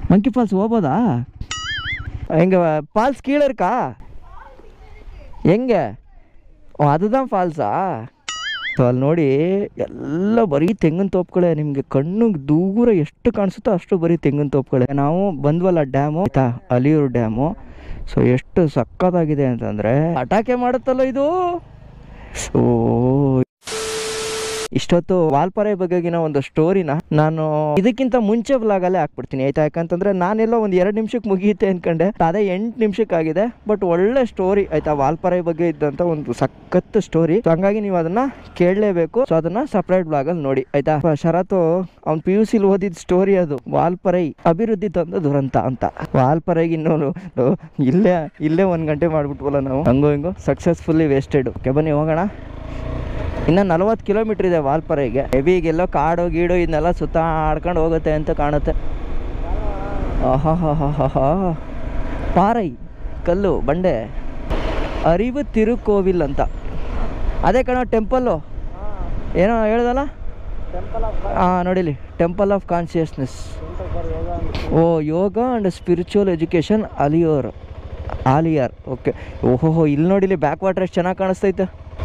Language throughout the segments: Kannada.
ಮಂಕಿ ಫಾಲ್ಸ್ ಹೋಗ್ಬೋದಾ ಹೆಂಗೆ ಫಾಲ್ಸ್ ಕೀழே இருக்கா ಹೆಂಗೆ ಓ அதுதான் ಫಾಲ್ಸಾ ಸೊ ಅಲ್ಲಿ ನೋಡಿ ಎಲ್ಲ ಬರೀ ತೆಂಗಿನ ತೋಪುಗಳೇ ನಿಮಗೆ ಕಣ್ಣಿಗೆ ದೂರ ಎಷ್ಟು ಕಾಣಿಸುತ್ತೋ ಅಷ್ಟು ಬರೀ ತೆಂಗಿನ ತೋಪುಗಳೇ ನಾವು ಬಂದ್ವಲ್ಲ ಡ್ಯಾಮು ಆಯ್ತಾ ಅಲಿಯೂರು ಡ್ಯಾಮು ಸೊ ಎಷ್ಟು ಸಕ್ಕತ್ತಾಗಿದೆ ಅಂತಂದರೆ ಅಟಾಕೆ ಮಾಡುತ್ತಲ್ಲ ಇದು ಓ ಇಷ್ಟೊತ್ತು ವಾಲ್ಪಾರೆ ಬಗೆಗಿನ ಒಂದು ಸ್ಟೋರಿನ ನಾನು ಇದಕ್ಕಿಂತ ಮುಂಚೆ ವ್ಲಾಗಲ್ಲೇ ಹಾಕ್ಬಿಡ್ತೀನಿ ಆಯ್ತಾ ಯಾಕಂತಂದ್ರೆ ನಾನೆಲ್ಲೋ ಒಂದು ಎರಡು ನಿಮಿಷಕ್ಕೆ ಮುಗಿಯುತ್ತೆ ಅನ್ಕೊಂಡೆ ಅದೇ ಎಂಟು ನಿಮಿಷಕ್ಕೆ ಆಗಿದೆ ಬಟ್ ಒಳ್ಳೆ ಸ್ಟೋರಿ ಆಯ್ತಾ ವಾಲ್ಪಾರೆ ಬಗ್ಗೆ ಇದ್ದಂತ ಒಂದು ಸಖತ್ ಸ್ಟೋರಿ ಸೊ ಹಂಗಾಗಿ ನೀವು ಅದನ್ನ ಕೇಳಲೇಬೇಕು ಸೊ ಅದನ್ನ ಸಪ್ರೇಟ್ ಬ್ಲಾಗಲ್ಲಿ ನೋಡಿ ಆಯ್ತಾ ಪ- ಶರತ್ತು ಅವ್ನು ಪಿ ಯು ಸಿಲಿ ಓದಿದ ಸ್ಟೋರಿ ಅದು ವಾಲ್ಪರೈ ಅಭಿವೃದ್ಧಿ ತಂದ ದುರಂತ ಅಂತ ವಾಲ್ಪರೈಗೆ ಇನ್ನೂ ಇಲ್ಲೇ ಇಲ್ಲೇ ಒಂದು ಗಂಟೆ ಮಾಡ್ಬಿಟ್ವಲ್ಲ ನಾವು ಹಂಗೋ ಹಿಂಗೋ ಸಕ್ಸಸ್ಫುಲ್ಲಿ ವೇಸ್ಟೆಡ್ ಓಕೆ ಬನ್ನಿ ಹೋಗೋಣ ಇನ್ನು ನಲವತ್ತು ಕಿಲೋಮೀಟ್ರ್ ಇದೆ ವಾಲ್ಪರೆಗೆ ಹೆವಿ ಈಗೆಲ್ಲೋ ಕಾಡು ಗೀಡು ಇದನ್ನೆಲ್ಲ ಸುತ್ತಾಡ್ಕೊಂಡು ಹೋಗುತ್ತೆ ಅಂತ ಕಾಣುತ್ತೆ ಆಹಾಹಾಹಾಹಾ ಪಾರೈ ಕಲ್ಲು ಬಂಡೆ ಅರಿವು ತಿರುಕೋವಿಲ್ ಅಂತ ಅದೇ ಕಣ ಟೆಂಪಲ್ಲು ಏನೋ ಹೇಳ್ದಲ್ಲ ಹಾಂ ನೋಡಿಲಿ temple of consciousness oh yoga and spiritual education ಅಲಿಯೋರ್ ಆಲಿಯಾರ್ ಓಕೆ ಓಹೋಹೋ ಇಲ್ಲಿ ನೋಡಿಲಿ ಬ್ಯಾಕ್ ವಾಟರ್ ಎಷ್ಟು ಚೆನ್ನಾಗಿ ಕಾಣಿಸ್ತೈತೆ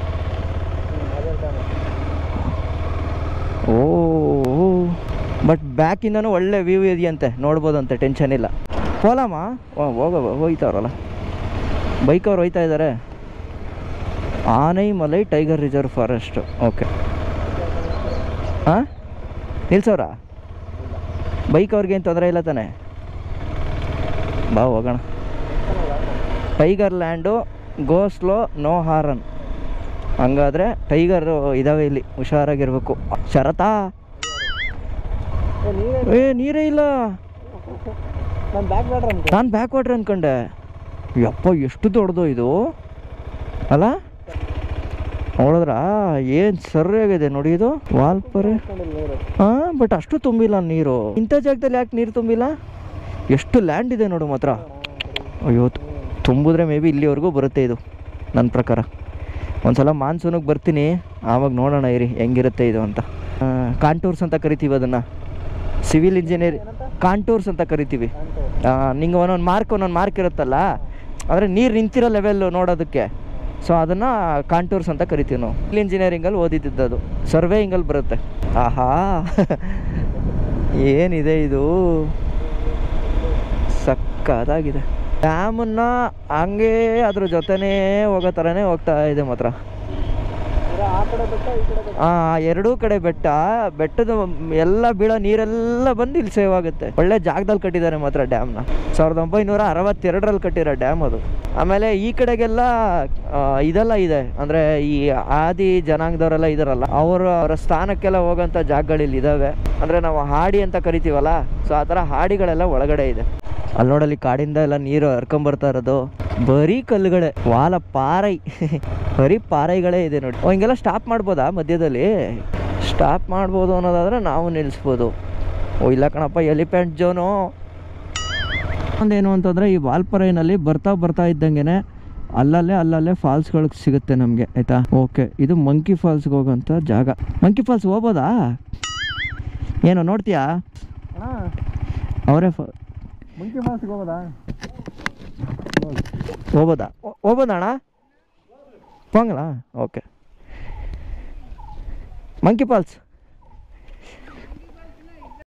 ಓ ಬಟ್ ಬ್ಯಾಕಿಂದನೂ ಒಳ್ಳೆ ವ್ಯೂ ಇದೆಯಂತೆ ನೋಡ್ಬೋದಂತೆ ಟೆನ್ಷನ್ ಇಲ್ಲ ಹೋಲಮ್ಮ ಓ ಹೋಗ ಹೋಯ್ತವ್ರಲ್ಲ ಬೈಕ್ ಅವ್ರು ಹೋಯ್ತಾ ಇದ್ದಾರೆ Anamalai tiger reserve forest okay ಹಾಂ ನಿಲ್ಸವ್ರಾ ಬೈಕ್ ಅವ್ರಿಗೆ ಏನು ತೊಂದರೆ ಇಲ್ಲ ತಾನೆ ಬಾ ಹೋಗೋಣ tiger land go slow no horn ಹಂಗಾದ್ರೆ ಟೈಗರ್ ಇದಾವೆ ಇಲ್ಲಿ ಹುಷಾರಾಗಿರ್ಬೇಕು ಶರತಾ ಏ ನೀರೇ ಇಲ್ಲ ನಾನು ಬ್ಯಾಕ್ ವಾಟರ್ ಅಂತ ನಾನು ಬ್ಯಾಕ್ ವಾಟ್ರ್ ಅನ್ಕೊಂಡೆ ಯಪ್ಪ ಎಷ್ಟು ದೊಡ್ಡದು ಇದು ಅಲ್ಲ ನೋಡಿದ್ರಾ ಏನು ಸರಿಯಾಗಿದೆ ನೋಡಿ ಇದು ವಾಲ್ಪರೆ ನೀರು ಹಾಂ ಬಟ್ ಅಷ್ಟು ತುಂಬಿಲ್ಲ ನೀರು ಇಂಥ ಜಾಗದಲ್ಲಿ ಯಾಕೆ ನೀರು ತುಂಬಿಲ್ಲ ಎಷ್ಟು ಲ್ಯಾಂಡ್ ಇದೆ ನೋಡು ಮಾತ್ರ ಅಯ್ಯೋ ತು- ತುಂಬಿದ್ರೆ ಮೇ ಬಿ ಇಲ್ಲಿವರೆಗೂ ಬರುತ್ತೆ ಇದು ನನ್ನ ಪ್ರಕಾರ ಒಂದ್ಸಲ ಮಾನ್ಸೂನಿಗೆ ಬರ್ತೀನಿ ಆವಾಗ ನೋಡೋಣ ಇರಿ ಹೆಂಗಿರುತ್ತೆ ಇದು ಅಂತ ಆ, ಕಾಂಟೂರ್ಸ್ ಅಂತ ಕರಿತೀವಿ ಅದನ್ನು ಸಿವಿಲ್ ಇಂಜಿನಿಯರ್ ಕಾಂಟೂರ್ಸ್ ಅಂತ ಕರಿತೀವಿ ನಿಂಗೆ ಒಂದೊಂದು ಮಾರ್ಕ್ ಒಂದೊಂದು ಮಾರ್ಕ್ ಇರುತ್ತಲ್ಲ ಆದರೆ ನೀರು ನಿಂತಿರೋ ಲೆವೆಲ್ಲು ನೋಡೋದಕ್ಕೆ ಸೊ ಅದನ್ನು ಕಾಂಟೂರ್ಸ್ ಅಂತ ಕರಿತೀವಿ ನಾವು ಸಿವಿಲ್ ಇಂಜಿನಿಯರಿಂಗಲ್ಲಿ ಓದಿದ್ದು ಅದು ಸರ್ವೇಯಿಂಗಲ್ಲಿ ಬರುತ್ತೆ ಆಹಾ ಏನಿದೆ ಇದು ಸಕ್ಕದಾಗಿದೆ ಡ್ಯಾಮನ್ನ ಹಂಗೆ ಅದ್ರ ಜೊತೆನೇ ಹೋಗೋ ಥರನೇ ಹೋಗ್ತಾ ಇದೆ ಮಾತ್ರ ಆ ಕಡೆ ಬೆಟ್ಟ ಈ ಕಡೆ ಬೆಟ್ಟ ಆ ಎರಡೂ ಕಡೆ ಬೆಟ್ಟ ಬೆಟ್ಟದ ಎಲ್ಲ ಬೀಳೋ ನೀರೆಲ್ಲ ಬಂದು ಇಲ್ಲಿ ಸೇವ್ ಆಗುತ್ತೆ ಒಳ್ಳೆ ಜಾಗದಲ್ಲಿ ಕಟ್ಟಿದ್ದಾರೆ ಮಾತ್ರ ಡ್ಯಾಮ್ನ ಸಾವಿರದ ಒಂಬೈನೂರ ಅರವತ್ತೆರಡರಲ್ಲಿ ಕಟ್ಟಿರೋ ಡ್ಯಾಮ್ ಅದು ಆಮೇಲೆ ಈ ಕಡೆಗೆಲ್ಲ ಆ, ಇದೆಲ್ಲ ಇದೆ ಅಂದರೆ ಈ ಆದಿ ಜನಾಂಗದವರೆಲ್ಲ ಇದಾರಲ್ಲ ಅವರು ಅವರ ಸ್ಥಾನಕ್ಕೆಲ್ಲ ಹೋಗೋಂಥ ಜಾಗಗಳಿಲ್ಲಿ ಇದ್ದಾವೆ ಅಂದರೆ ನಾವು ಹಾಡಿ ಅಂತ ಕರಿತೀವಲ್ಲ ಸೊ ಆ ಥರ ಹಾಡಿಗಳೆಲ್ಲ ಒಳಗಡೆ ಇದೆ ಅಲ್ಲಿ ನೋಡಲ್ಲಿ ಕಾಡಿಂದ ಎಲ್ಲ ನೀರು ಹರ್ಕೊಂಬರ್ತಾ ಇರೋದು ಬರೀ ಕಲ್ಲುಗಳೇ ವಾಲ ಪಾರೈ ಬರೀ ಪಾರೈಗಳೇ ಇದೆ ನೋಡಿ ಓ ಹಿಂಗೆಲ್ಲ ಸ್ಟಾಪ್ ಮಾಡ್ಬೋದಾ ಮಧ್ಯದಲ್ಲಿ ಸ್ಟಾಪ್ ಮಾಡ್ಬೋದು ಅನ್ನೋದಾದ್ರೆ ನಾವು ನಿಲ್ಲಿಸ್ಬೋದು ಓ ಇಲ್ಲ ಕಣಪ್ಪ ಎಲಿಫೆಂಟ್ ಜೋನು ಒಂದೇನು ಅಂತಂದರೆ ಈ ವಾಲ್ಪರೈನಲ್ಲಿ ಬರ್ತಾ ಬರ್ತಾ ಇದ್ದಂಗೆ ಅಲ್ಲಲ್ಲೇ ಅಲ್ಲಲ್ಲೇ ಫಾಲ್ಸ್ಗಳು ಸಿಗುತ್ತೆ ನಮಗೆ ಆಯಿತಾ ಓಕೆ ಇದು ಮಂಕಿ ಫಾಲ್ಸ್ಗೆ ಹೋಗೋಂಥ ಜಾಗ ಮಂಕಿ ಫಾಲ್ಸ್ ಹೋಗ್ಬೋದಾ ಏನು ನೋಡ್ತೀಯಾ ಅಣ್ಣ ಅವರೇ ಫ ಮುಂಚೆ ಫಾಲ್ಸ್ಗೆ ಹೋಗೋದಾ ಹೋಗ್ಬೋದಾ ಹೋ- ಹೋಗ್ಬೋದಾ ಅಣ್ಣ ಹೋಗಲ್ಲ ಓಕೆ ಮಂಕಿ ಫಾಲ್ಸ್